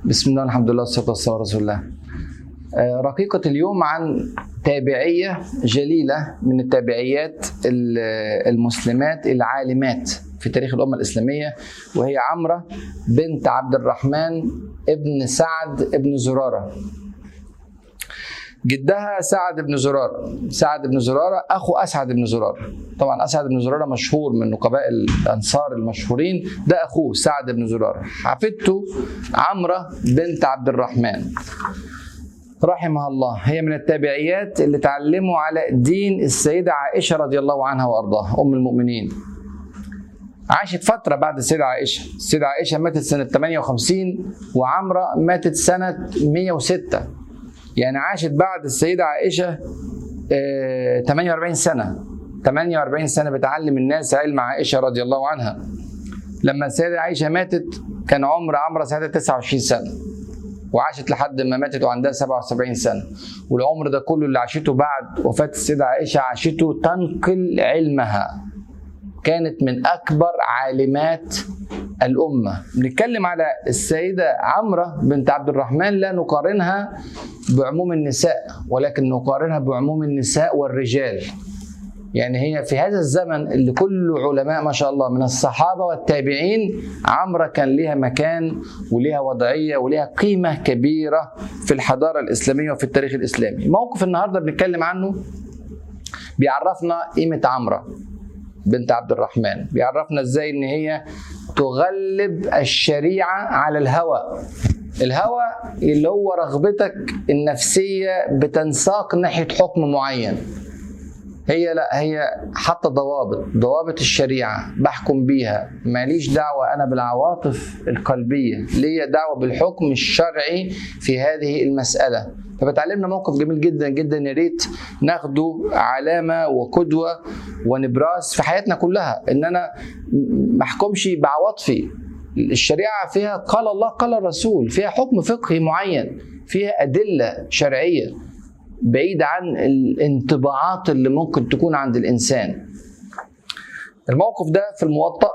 بسم الله الحمد لله والصلاه والسلام على رسول الله آه، رقيقة اليوم عن تابعية جليلة من التابعيات ال- المسلمات العالمات في تاريخ الأمة الإسلامية وهي عمرة بنت عبد الرحمن ابن سعد ابن زرارة جدها سعد بن زرارة سعد بن زرارة أخو أسعد بن زرارة طبعا أسعد بن زرارة مشهور من نقباء الأنصار المشهورين ده أخوه سعد بن زرارة حفيدته عمرة بنت عبد الرحمن رحمها الله هي من التابعيات اللي تعلموا على دين السيدة عائشة رضي الله عنها وأرضاها أم المؤمنين عاشت فترة بعد السيدة عائشة السيدة عائشة ماتت سنة 58 وعمرة ماتت سنة 106 يعني عاشت بعد السيدة عائشة آه، 48 سنة 48 سنة بتعلم الناس علم عائشة رضي الله عنها لما السيدة عائشة ماتت كان عمر عمرة ساعتها 29 سنة وعاشت لحد ما ماتت وعندها 77 سنة والعمر ده كله اللي عاشته بعد وفاة السيدة عائشة عاشته تنقل علمها كانت من أكبر عالمات الأمة بنتكلم على السيدة عمرة بنت عبد الرحمن لا نقارنها بعموم النساء ولكن نقارنها بعموم النساء والرجال يعني هي في هذا الزمن اللي كله علماء ما شاء الله من الصحابة والتابعين عمرة كان ليها مكان وليها وضعية وليها قيمة كبيرة في الحضارة الإسلامية وفي التاريخ الإسلامي موقف النهاردة بنتكلم عنه بيعرفنا قيمة عمرة بنت عبد الرحمن بيعرفنا ازاي ان هي تغلب الشريعة على الهوى الهوى اللي هو رغبتك النفسية بتنساق ناحية حكم معين هي لا هي حاطه ضوابط ضوابط الشريعه بحكم بيها ماليش دعوه انا بالعواطف القلبيه ليا دعوه بالحكم الشرعي في هذه المساله فبتعلمنا موقف جميل جدا جدا يا ريت ناخده علامه وقدوه ونبراس في حياتنا كلها ان انا ما احكمش بعواطفي الشريعه فيها قال الله قال الرسول فيها حكم فقهي معين فيها ادله شرعيه بعيد عن الانطباعات اللي ممكن تكون عند الانسان الموقف ده في الموطأ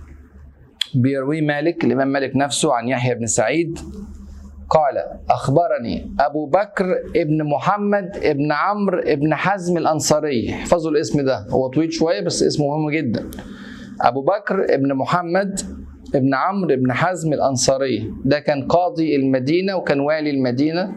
بيرويه مالك الامام مالك نفسه عن يحيى بن سعيد قال اخبرني ابو بكر ابن محمد ابن عمرو ابن حزم الانصاري احفظوا الاسم ده هو طويل شويه بس اسمه مهم جدا ابو بكر ابن محمد ابن عمرو ابن حزم الانصاري ده كان قاضي المدينه وكان والي المدينه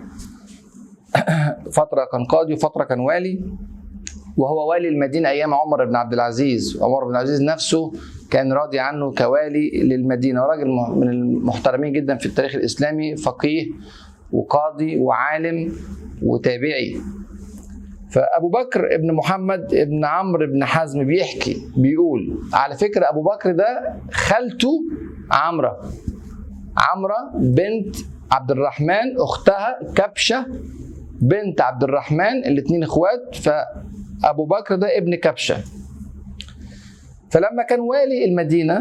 فتره كان قاضي وفتره كان والي وهو والي المدينه ايام عمر بن عبد العزيز عمر بن عبد العزيز نفسه كان راضي عنه كوالي للمدينه وراجل من المحترمين جدا في التاريخ الاسلامي فقيه وقاضي وعالم وتابعي فابو بكر ابن محمد ابن عمرو بن حزم بيحكي بيقول على فكره ابو بكر ده خالته عمره عمره بنت عبد الرحمن اختها كبشه بنت عبد الرحمن الاثنين اخوات فابو بكر ده ابن كبشه فلما كان والي المدينه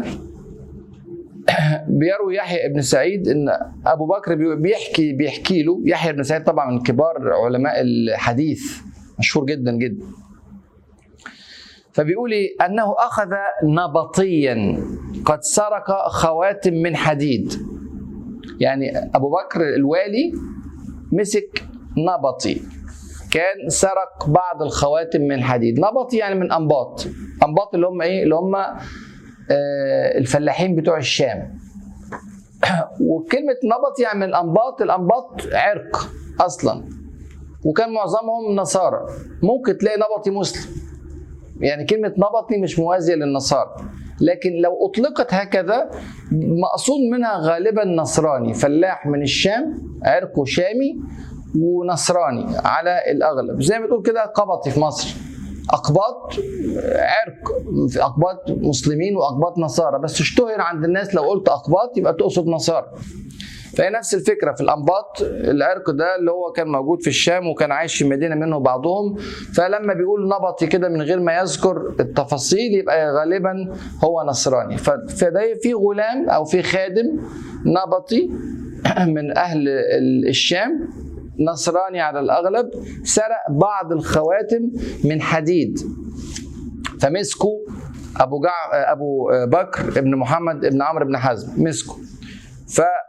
بيروي يحيى ابن سعيد ان ابو بكر بيحكي بيحكي له يحيى بن سعيد طبعا من كبار علماء الحديث مشهور جدا جدا فبيقول إيه؟ انه اخذ نبطيا قد سرق خواتم من حديد يعني ابو بكر الوالي مسك نبطي كان سرق بعض الخواتم من حديد نبطي يعني من انباط انباط اللي هم ايه اللي هم آه الفلاحين بتوع الشام وكلمة نبط يعني من الأنباط الأنباط عرق أصلا وكان معظمهم نصارى ممكن تلاقي نبطي مسلم يعني كلمة نبطي مش موازية للنصارى لكن لو أطلقت هكذا مقصود منها غالبا نصراني فلاح من الشام عرقه شامي ونصراني على الأغلب زي ما تقول كده قبطي في مصر أقباط عرق في أقباط مسلمين وأقباط نصارى بس اشتهر عند الناس لو قلت أقباط يبقى تقصد نصارى فهي نفس الفكره في الانباط العرق ده اللي هو كان موجود في الشام وكان عايش في مدينه منه بعضهم فلما بيقول نبطي كده من غير ما يذكر التفاصيل يبقى غالبا هو نصراني فده في غلام او في خادم نبطي من اهل الشام نصراني على الاغلب سرق بعض الخواتم من حديد فمسكوا ابو جع... ابو بكر ابن محمد ابن عمرو بن حزم مسكوا ف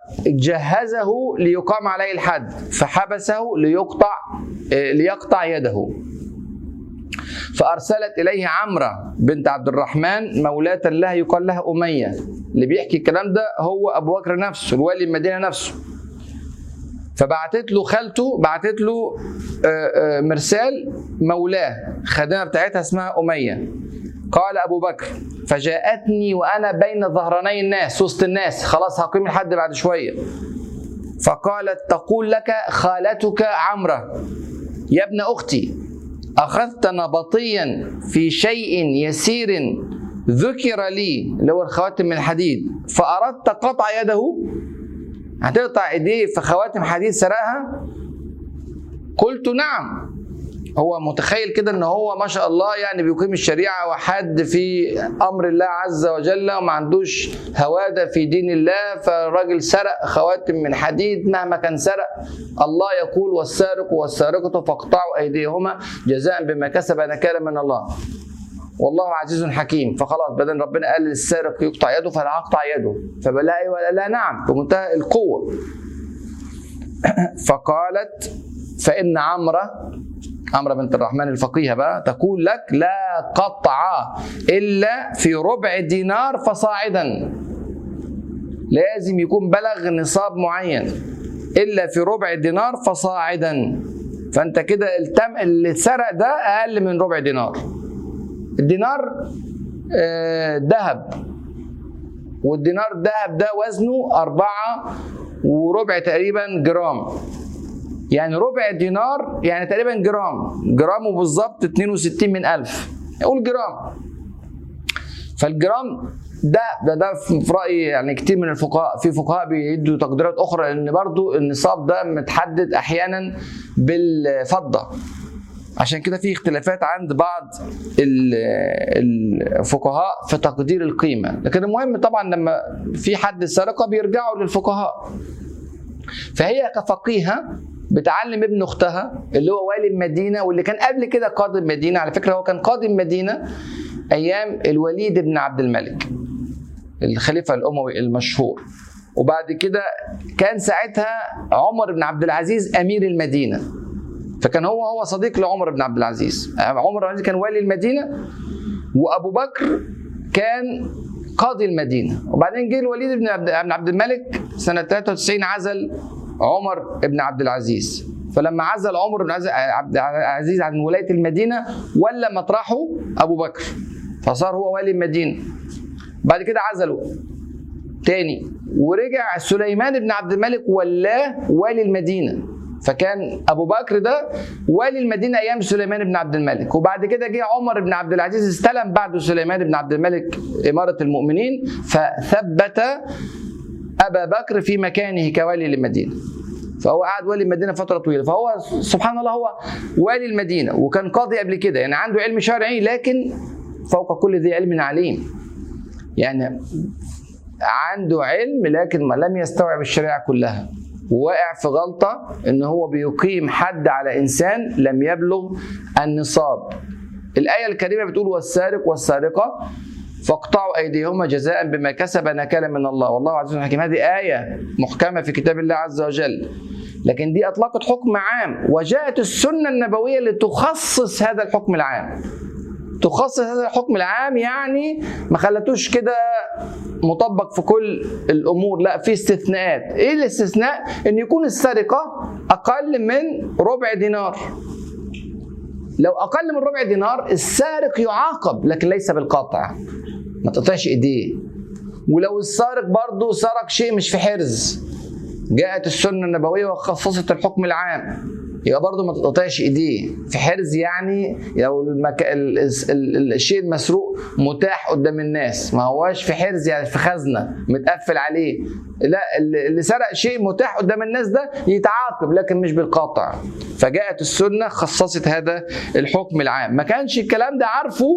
جهزه ليقام عليه الحد فحبسه ليقطع آه، ليقطع يده فارسلت اليه عمره بنت عبد الرحمن مولاة لها يقال لها اميه اللي بيحكي الكلام ده هو ابو بكر نفسه الوالي المدينه نفسه فبعتت له خالته بعتت له آه، آه، مرسال مولاه خادمه بتاعتها اسمها اميه قال ابو بكر فجاءتني وانا بين ظهراني الناس وسط الناس خلاص هقيم الحد بعد شويه فقالت تقول لك خالتك عمره يا ابن اختي اخذت نبطيا في شيء يسير ذكر لي اللي هو الخواتم من الحديد فاردت قطع يده هتقطع ايديه في خواتم حديد سرقها قلت نعم هو متخيل كده ان هو ما شاء الله يعني بيقيم الشريعه وحد في امر الله عز وجل وما عندوش هواده في دين الله فالراجل سرق خواتم من حديد مهما كان سرق الله يقول والسارق والسارقه فاقطعوا ايديهما جزاء بما كسب نكالا من الله والله عزيز حكيم فخلاص بدل ربنا قال للسارق يقطع يده فلا اقطع يده فبلا ولا لا نعم بمنتهى القوه فقالت فان عمره عمرو بنت الرحمن الفقيهه بقى تقول لك لا قطع الا في ربع دينار فصاعدا لازم يكون بلغ نصاب معين الا في ربع دينار فصاعدا فانت كده التم اللي اتسرق ده اقل من ربع دينار الدينار آه، ذهب والدينار الذهب ده وزنه أربعة وربع تقريبا جرام يعني ربع دينار يعني تقريبا جرام جرامه بالظبط 62 من ألف قول جرام فالجرام ده ده ده في رايي يعني كتير من الفقهاء في فقهاء بيدوا تقديرات اخرى لان برضو النصاب ده متحدد احيانا بالفضه عشان كده في اختلافات عند بعض ال- الفقهاء في تقدير القيمه لكن المهم طبعا لما في حد سرقه بيرجعوا للفقهاء فهي كفقيهه بتعلم ابن اختها اللي هو والي المدينه واللي كان قبل كده قاضي المدينه على فكره هو كان قاضي المدينه ايام الوليد بن عبد الملك الخليفه الاموي المشهور وبعد كده كان ساعتها عمر بن عبد العزيز امير المدينه فكان هو هو صديق لعمر بن عبد العزيز عمر بن عبد العزيز كان والي المدينه وابو بكر كان قاضي المدينه وبعدين جه الوليد بن عبد بن عبد الملك سنه 93 عزل عمر بن عبد العزيز فلما عزل عمر بن عز- عبد العزيز عن ولايه المدينه ولا مطرحه ابو بكر فصار هو والي المدينه بعد كده عزله تاني ورجع سليمان بن عبد الملك ولاه والي المدينه فكان ابو بكر ده والي المدينه ايام سليمان بن عبد الملك وبعد كده جه عمر بن عبد العزيز استلم بعده سليمان بن عبد الملك اماره المؤمنين فثبت ابا بكر في مكانه كوالي للمدينه فهو قعد والي المدينه فتره طويله فهو سبحان الله هو والي المدينه وكان قاضي قبل كده يعني عنده علم شرعي لكن فوق كل ذي علم عليم يعني عنده علم لكن ما لم يستوعب الشريعه كلها وواقع في غلطه ان هو بيقيم حد على انسان لم يبلغ النصاب الايه الكريمه بتقول والسارق والسارقه فاقطعوا ايديهما جزاء بما كسب نكالا من الله والله عز حكيم هذه ايه محكمه في كتاب الله عز وجل لكن دي اطلقت حكم عام وجاءت السنه النبويه لتخصص هذا الحكم العام تخصص هذا الحكم العام يعني ما خلتوش كده مطبق في كل الامور لا في استثناءات ايه الاستثناء ان يكون السرقه اقل من ربع دينار لو اقل من ربع دينار السارق يعاقب لكن ليس بالقطع ما تقطعش ايديه ولو السارق برضه سرق شيء مش في حرز جاءت السنه النبويه وخصصت الحكم العام يبقى برضه ما تقطعش ايديه في حرز يعني لو المك... ال... ال... ال... الشيء المسروق متاح قدام الناس ما هواش في حرز يعني في خزنه متقفل عليه لا اللي اللي سرق شيء متاح قدام الناس ده يتعاقب لكن مش بالقطع فجاءت السنه خصصت هذا الحكم العام ما كانش الكلام ده عارفه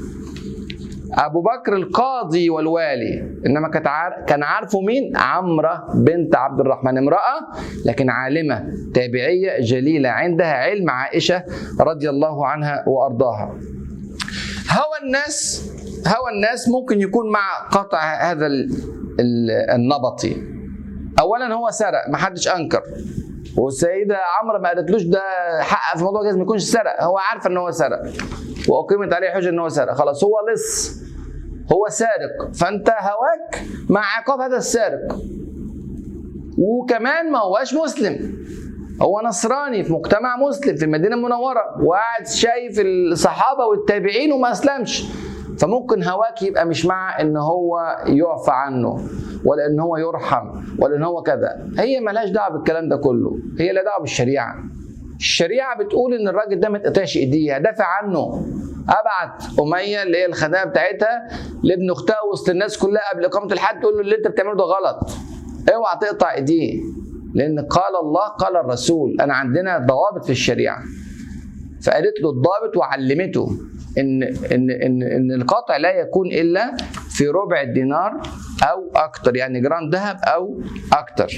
ابو بكر القاضي والوالي انما كانت عار... كان عارفه مين عمره بنت عبد الرحمن امراه لكن عالمه تابعيه جليله عندها علم عائشه رضي الله عنها وارضاها هوى الناس هوى الناس ممكن يكون مع قطع هذا ال- ال- النبطي اولا هو سرق ما حدش انكر والسيده عمرو ما قالتلوش ده حق في موضوع جايز ما يكونش سرق هو عارفه ان هو سرق واقيمت عليه حجه ان هو سرق خلاص هو لص هو سارق فانت هواك مع عقاب هذا السارق وكمان ما هواش مسلم هو نصراني في مجتمع مسلم في المدينه المنوره وقاعد شايف الصحابه والتابعين وما اسلمش فممكن هواك يبقى مش مع ان هو يعفى عنه ولا ان هو يرحم ولا ان هو كذا هي ملهاش دعوه بالكلام ده كله هي لا دعوه بالشريعه الشريعه بتقول ان الراجل ده ما تقطعش ايديه دافع عنه ابعت اميه اللي هي الخدامه بتاعتها لابن اختها وسط الناس كلها قبل اقامه الحد تقول له اللي انت بتعمله ده غلط اوعى تقطع ايديه لان قال الله قال الرسول انا عندنا ضوابط في الشريعه فقالت له الضابط وعلمته ان ان ان ان القطع لا يكون الا في ربع الدينار او اكتر يعني جرام ذهب او اكتر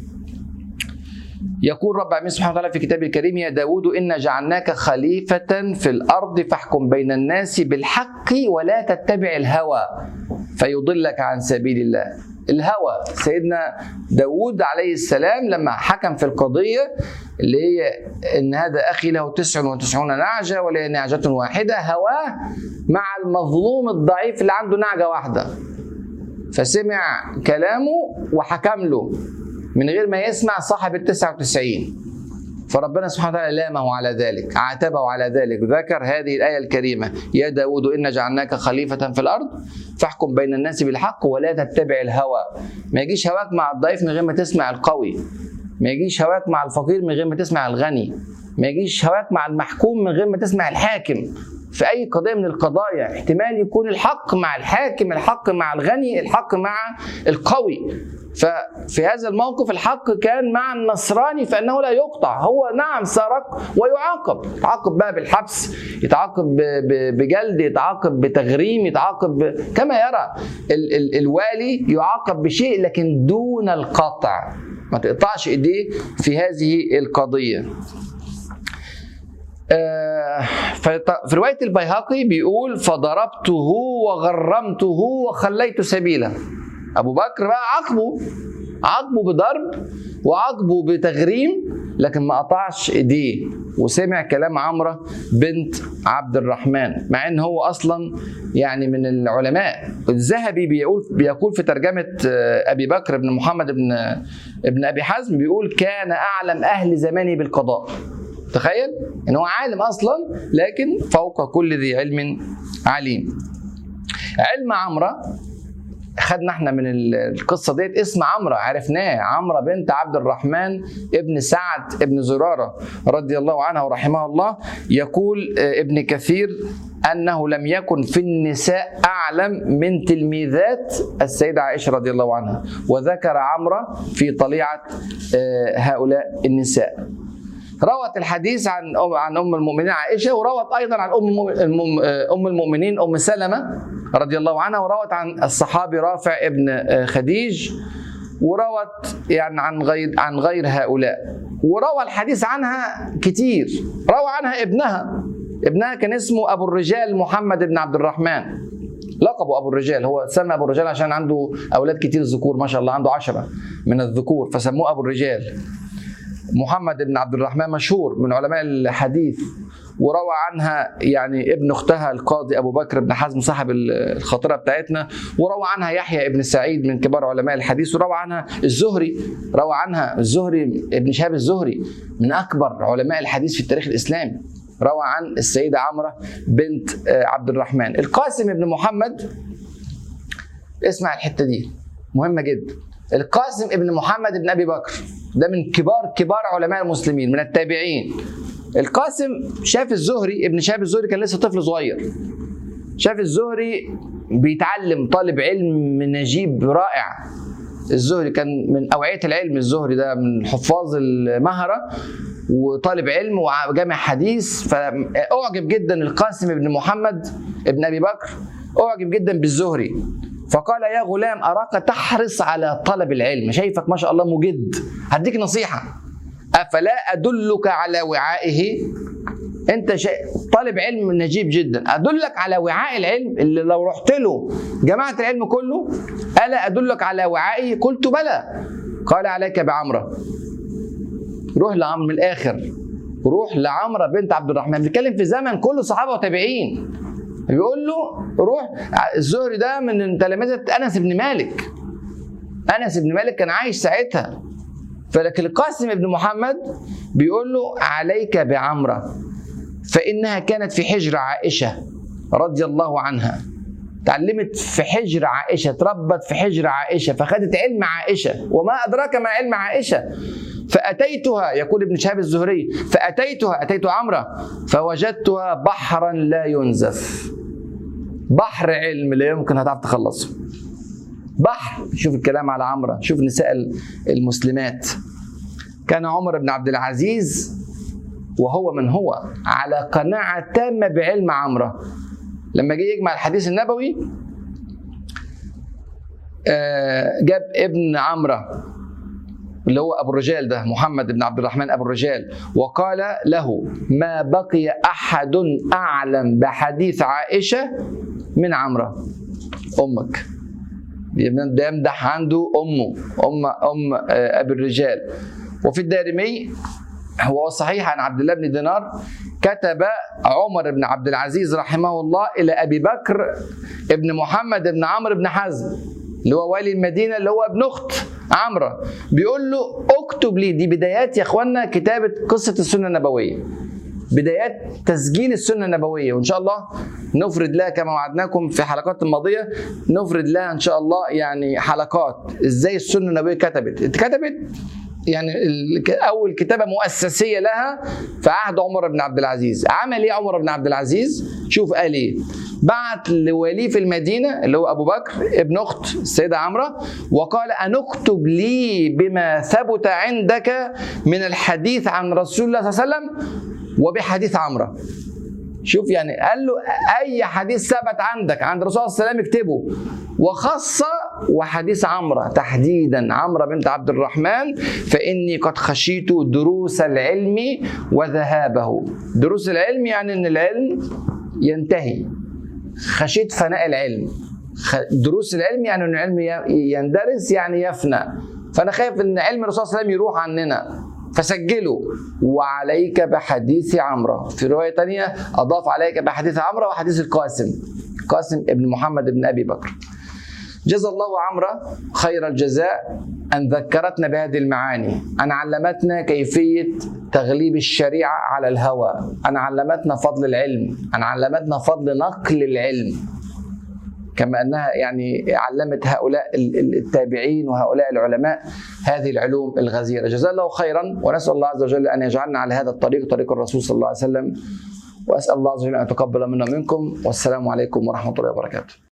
يقول رب العالمين سبحانه وتعالى في كتابه الكريم يا داود إنا جعلناك خليفة في الأرض فاحكم بين الناس بالحق ولا تتبع الهوى فيضلك عن سبيل الله الهوى سيدنا داود عليه السلام لما حكم في القضية اللي هي إن هذا أخي له تسع وتسعون نعجة ولا نعجة واحدة هواه مع المظلوم الضعيف اللي عنده نعجة واحدة فسمع كلامه وحكم له من غير ما يسمع صاحب ال 99 فربنا سبحانه وتعالى لامه على ذلك عاتبه على ذلك ذكر هذه الآية الكريمة يا داود إنا جعلناك خليفة في الأرض فاحكم بين الناس بالحق ولا تتبع الهوى ما يجيش هواك مع الضعيف من غير ما تسمع القوي ما يجيش هواك مع الفقير من غير ما تسمع الغني ما يجيش هواك مع المحكوم من غير ما تسمع الحاكم في اي قضيه من القضايا احتمال يكون الحق مع الحاكم الحق مع الغني الحق مع القوي ففي هذا الموقف الحق كان مع النصراني فانه لا يقطع هو نعم سرق ويعاقب يتعاقب بقى بالحبس يتعاقب بجلد يتعاقب بتغريم يتعاقب كما يرى ال ال الوالي يعاقب بشيء لكن دون القطع ما تقطعش ايديه في هذه القضيه في روايه البيهقي بيقول فضربته وغرمته وخليت سبيله ابو بكر بقى عاقبه عاقبه بضرب وعاقبه بتغريم لكن ما قطعش ايديه وسمع كلام عمرة بنت عبد الرحمن مع ان هو اصلا يعني من العلماء الذهبي بيقول بيقول في ترجمه ابي بكر بن محمد بن ابن ابي حزم بيقول كان اعلم اهل زمانه بالقضاء تخيل ان هو عالم اصلا لكن فوق كل ذي علم عليم علم عمرة خدنا احنا من القصه ديت اسم عمرة عرفناه عمرة بنت عبد الرحمن ابن سعد ابن زرارة رضي الله عنها ورحمه الله يقول ابن كثير انه لم يكن في النساء اعلم من تلميذات السيده عائشه رضي الله عنها وذكر عمرة في طليعه هؤلاء النساء روت الحديث عن عن ام المؤمنين عائشه وروت ايضا عن ام ام المؤمنين ام سلمه رضي الله عنها وروت عن الصحابي رافع ابن خديج وروت يعني عن غير عن غير هؤلاء وروى الحديث عنها كتير روى عنها ابنها ابنها كان اسمه ابو الرجال محمد بن عبد الرحمن لقبه ابو الرجال هو سمى ابو الرجال عشان عنده اولاد كتير ذكور ما شاء الله عنده عشرة من الذكور فسموه ابو الرجال محمد بن عبد الرحمن مشهور من علماء الحديث وروى عنها يعني ابن اختها القاضي ابو بكر بن حزم صاحب الخاطره بتاعتنا وروى عنها يحيى ابن سعيد من كبار علماء الحديث وروى عنها الزهري روى عنها الزهري ابن شهاب الزهري من اكبر علماء الحديث في التاريخ الاسلامي روى عن السيده عمره بنت عبد الرحمن القاسم بن محمد اسمع الحته دي مهمه جدا القاسم ابن محمد بن ابي بكر ده من كبار كبار علماء المسلمين من التابعين القاسم شاف الزهري ابن شهاب الزهري كان لسه طفل صغير شاف الزهري بيتعلم طالب علم نجيب رائع الزهري كان من اوعيه العلم الزهري ده من حفاظ المهره وطالب علم وجامع حديث فاعجب جدا القاسم بن محمد ابن ابي بكر اعجب جدا بالزهري فقال يا غلام أراك تحرص على طلب العلم شايفك ما شاء الله مجد هديك نصيحة أفلا أدلك على وعائه أنت شا... طالب علم نجيب جدا أدلك على وعاء العلم اللي لو رحت له جماعة العلم كله ألا أدلك على وعائه قلت بلى قال عليك بعمره روح لعمرو من الاخر روح لعمره بنت عبد الرحمن بنتكلم في زمن كله صحابه وتابعين بيقول له روح الزهري ده من تلامذه انس بن مالك انس بن مالك كان عايش ساعتها فلكن القاسم بن محمد بيقول له عليك بعمره فانها كانت في حجر عائشه رضي الله عنها تعلمت في حجر عائشه تربت في حجر عائشه فخدت علم عائشه وما ادراك ما علم عائشه فاتيتها يقول ابن شهاب الزهري فاتيتها اتيت عمره فوجدتها بحرا لا ينزف بحر علم لا يمكن هتعرف تخلصه بحر شوف الكلام على عمره شوف نساء المسلمات كان عمر بن عبد العزيز وهو من هو على قناعة تامة بعلم عمره لما جه يجمع الحديث النبوي جاب ابن عمره اللي هو ابو الرجال ده محمد بن عبد الرحمن ابو الرجال وقال له ما بقي احد اعلم بحديث عائشه من عمره امك ده يمدح عنده امه ام ام ابي الرجال وفي الدارمي هو صحيح عن عبد الله بن دينار كتب عمر بن عبد العزيز رحمه الله الى ابي بكر ابن محمد بن عمرو بن حزم اللي هو والي المدينه اللي هو ابن اخت عمرو بيقول له اكتب لي دي بدايات يا اخوانا كتابه قصه السنه النبويه بدايات تسجيل السنه النبويه وان شاء الله نفرد لها كما وعدناكم في حلقات الماضيه نفرد لها ان شاء الله يعني حلقات ازاي السنه النبويه كتبت اتكتبت يعني اول كتابه مؤسسيه لها في عهد عمر بن عبد العزيز عمل ايه عمر بن عبد العزيز شوف قال ايه بعت لولي في المدينه اللي هو ابو بكر ابن اخت السيده عمره وقال ان اكتب لي بما ثبت عندك من الحديث عن رسول الله صلى الله عليه وسلم وبحديث عمره شوف يعني قال له اي حديث ثبت عندك عند الرسول صلى الله عليه وسلم اكتبه وخاصة وحديث عمرة تحديدا عمرة بنت عبد الرحمن فإني قد خشيت دروس العلم وذهابه دروس العلم يعني أن العلم ينتهي خشيت فناء العلم دروس العلم يعني أن العلم يندرس يعني يفنى فأنا خايف أن علم الرسول صلى الله عليه وسلم يروح عننا فسجله وعليك بحديث عمرو في رواية تانية أضاف عليك بحديث عمرو وحديث القاسم قاسم ابن محمد بن أبي بكر جزا الله عمرو خير الجزاء أن ذكرتنا بهذه المعاني أن علمتنا كيفية تغليب الشريعة على الهوى أن علمتنا فضل العلم أن علمتنا فضل نقل العلم كما انها يعني علمت هؤلاء التابعين وهؤلاء العلماء هذه العلوم الغزيره، جزاه الله خيرا ونسال الله عز وجل ان يجعلنا على هذا الطريق طريق الرسول صلى الله عليه وسلم واسال الله عز وجل ان يتقبل منا ومنكم والسلام عليكم ورحمه الله وبركاته.